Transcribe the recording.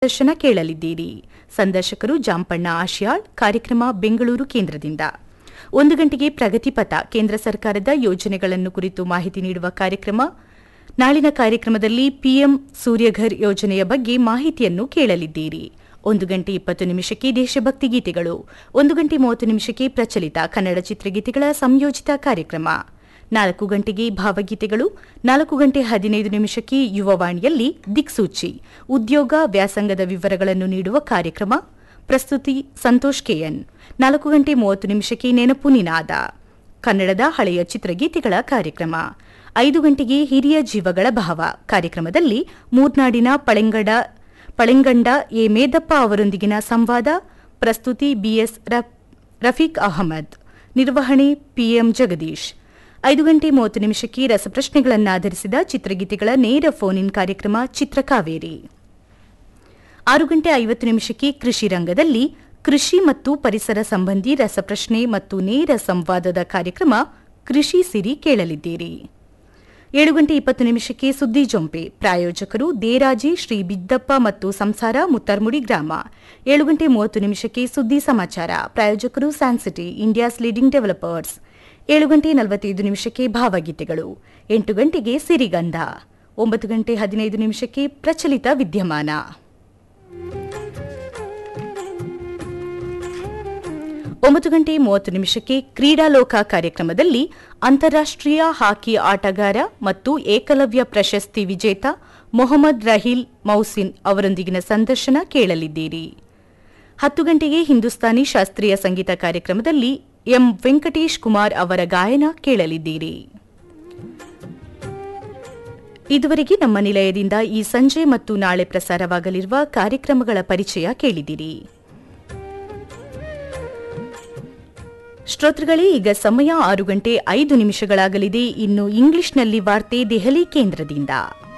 ದರ್ಶನ ಕೇಳಲಿದ್ದೀರಿ ಸಂದರ್ಶಕರು ಜಾಂಪಣ್ಣ ಆಶಿಯಾಳ್ ಕಾರ್ಯಕ್ರಮ ಬೆಂಗಳೂರು ಕೇಂದ್ರದಿಂದ ಒಂದು ಗಂಟೆಗೆ ಪ್ರಗತಿಪಥ ಕೇಂದ್ರ ಸರ್ಕಾರದ ಯೋಜನೆಗಳನ್ನು ಕುರಿತು ಮಾಹಿತಿ ನೀಡುವ ಕಾರ್ಯಕ್ರಮ ನಾಳಿನ ಕಾರ್ಯಕ್ರಮದಲ್ಲಿ ಪಿಎಂ ಸೂರ್ಯಘರ್ ಯೋಜನೆಯ ಬಗ್ಗೆ ಮಾಹಿತಿಯನ್ನು ಕೇಳಲಿದ್ದೀರಿ ಒಂದು ಗಂಟೆ ಇಪ್ಪತ್ತು ನಿಮಿಷಕ್ಕೆ ದೇಶಭಕ್ತಿ ಗೀತೆಗಳು ಒಂದು ಗಂಟೆ ಮೂವತ್ತು ನಿಮಿಷಕ್ಕೆ ಪ್ರಚಲಿತ ಕನ್ನಡ ಚಿತ್ರಗೀತೆಗಳ ಸಂಯೋಜಿತ ಕಾರ್ಯಕ್ರಮ ನಾಲ್ಕು ಗಂಟೆಗೆ ಭಾವಗೀತೆಗಳು ನಾಲ್ಕು ಗಂಟೆ ಹದಿನೈದು ನಿಮಿಷಕ್ಕೆ ಯುವವಾಣಿಯಲ್ಲಿ ದಿಕ್ಸೂಚಿ ಉದ್ಯೋಗ ವ್ಯಾಸಂಗದ ವಿವರಗಳನ್ನು ನೀಡುವ ಕಾರ್ಯಕ್ರಮ ಪ್ರಸ್ತುತಿ ಸಂತೋಷ್ ಕೆಎನ್ ನಾಲ್ಕು ಗಂಟೆ ಮೂವತ್ತು ನಿಮಿಷಕ್ಕೆ ನೆನಪು ನಿನಾದ ಕನ್ನಡದ ಹಳೆಯ ಚಿತ್ರಗೀತೆಗಳ ಕಾರ್ಯಕ್ರಮ ಐದು ಗಂಟೆಗೆ ಹಿರಿಯ ಜೀವಗಳ ಭಾವ ಕಾರ್ಯಕ್ರಮದಲ್ಲಿ ಮೂರ್ನಾಡಿನ ಪಳೆಂಗಡ ಪಳೆಂಗಂಡ ಎ ಮೇದಪ್ಪ ಅವರೊಂದಿಗಿನ ಸಂವಾದ ಪ್ರಸ್ತುತಿ ಬಿಎಸ್ ರಫೀಕ್ ಅಹಮದ್ ನಿರ್ವಹಣೆ ಪಿಎಂ ಜಗದೀಶ್ ಐದು ಗಂಟೆ ಮೂವತ್ತು ನಿಮಿಷಕ್ಕೆ ರಸಪ್ರಶ್ನೆಗಳನ್ನಾಧರಿಸಿದ ಚಿತ್ರಗೀತೆಗಳ ನೇರ ಫೋನ್ ಇನ್ ಕಾರ್ಯಕ್ರಮ ಚಿತ್ರಕಾವೇರಿ ಆರು ಗಂಟೆ ಐವತ್ತು ನಿಮಿಷಕ್ಕೆ ಕೃಷಿ ರಂಗದಲ್ಲಿ ಕೃಷಿ ಮತ್ತು ಪರಿಸರ ಸಂಬಂಧಿ ರಸಪ್ರಶ್ನೆ ಮತ್ತು ನೇರ ಸಂವಾದದ ಕಾರ್ಯಕ್ರಮ ಕೃಷಿ ಸಿರಿ ಕೇಳಲಿದ್ದೀರಿ ಏಳು ಗಂಟೆ ಇಪ್ಪತ್ತು ನಿಮಿಷಕ್ಕೆ ಸುದ್ದಿ ಜೊಂಪೆ ಪ್ರಾಯೋಜಕರು ದೇರಾಜಿ ಶ್ರೀ ಬಿದ್ದಪ್ಪ ಮತ್ತು ಸಂಸಾರ ಮುತ್ತರ್ಮುಡಿ ಗ್ರಾಮ ಏಳು ಗಂಟೆ ಮೂವತ್ತು ನಿಮಿಷಕ್ಕೆ ಸುದ್ದಿ ಸಮಾಚಾರ ಪ್ರಾಯೋಜಕರು ಸ್ಯಾನ್ಸಿಟಿ ಇಂಡಿಯಾಸ್ ಲೀಡಿಂಗ್ ಡೆವಲಪರ್ಸ್ ಏಳು ಗಂಟೆ ನಲವತ್ತೈದು ನಿಮಿಷಕ್ಕೆ ಭಾವಗೀತೆಗಳು ಎಂಟು ಗಂಟೆಗೆ ಸಿರಿಗಂಧ ಒಂಬತ್ತು ಗಂಟೆ ಹದಿನೈದು ನಿಮಿಷಕ್ಕೆ ಪ್ರಚಲಿತ ವಿದ್ಯಮಾನ ಒಂಬತ್ತು ಗಂಟೆ ಮೂವತ್ತು ನಿಮಿಷಕ್ಕೆ ಕ್ರೀಡಾಲೋಕ ಕಾರ್ಯಕ್ರಮದಲ್ಲಿ ಅಂತಾರಾಷ್ಟ್ರೀಯ ಹಾಕಿ ಆಟಗಾರ ಮತ್ತು ಏಕಲವ್ಯ ಪ್ರಶಸ್ತಿ ವಿಜೇತ ಮೊಹಮ್ಮದ್ ರಹೀಲ್ ಮೌಸಿನ್ ಅವರೊಂದಿಗಿನ ಸಂದರ್ಶನ ಕೇಳಲಿದ್ದೀರಿ ಹತ್ತು ಗಂಟೆಗೆ ಹಿಂದೂಸ್ತಾನಿ ಶಾಸ್ತ್ರೀಯ ಸಂಗೀತ ಕಾರ್ಯಕ್ರಮದಲ್ಲಿ ಎಂ ವೆಂಕಟೇಶ್ ಕುಮಾರ್ ಅವರ ಗಾಯನ ಕೇಳಲಿದ್ದೀರಿ ಇದುವರೆಗೆ ನಮ್ಮ ನಿಲಯದಿಂದ ಈ ಸಂಜೆ ಮತ್ತು ನಾಳೆ ಪ್ರಸಾರವಾಗಲಿರುವ ಕಾರ್ಯಕ್ರಮಗಳ ಪರಿಚಯ ಕೇಳಿದಿರಿ ಶ್ರೋತೃಗಳೇ ಈಗ ಸಮಯ ಆರು ಗಂಟೆ ಐದು ನಿಮಿಷಗಳಾಗಲಿದೆ ಇನ್ನು ಇಂಗ್ಲಿಷ್ನಲ್ಲಿ ವಾರ್ತೆ ದೆಹಲಿ ಕೇಂದ್ರದಿಂದ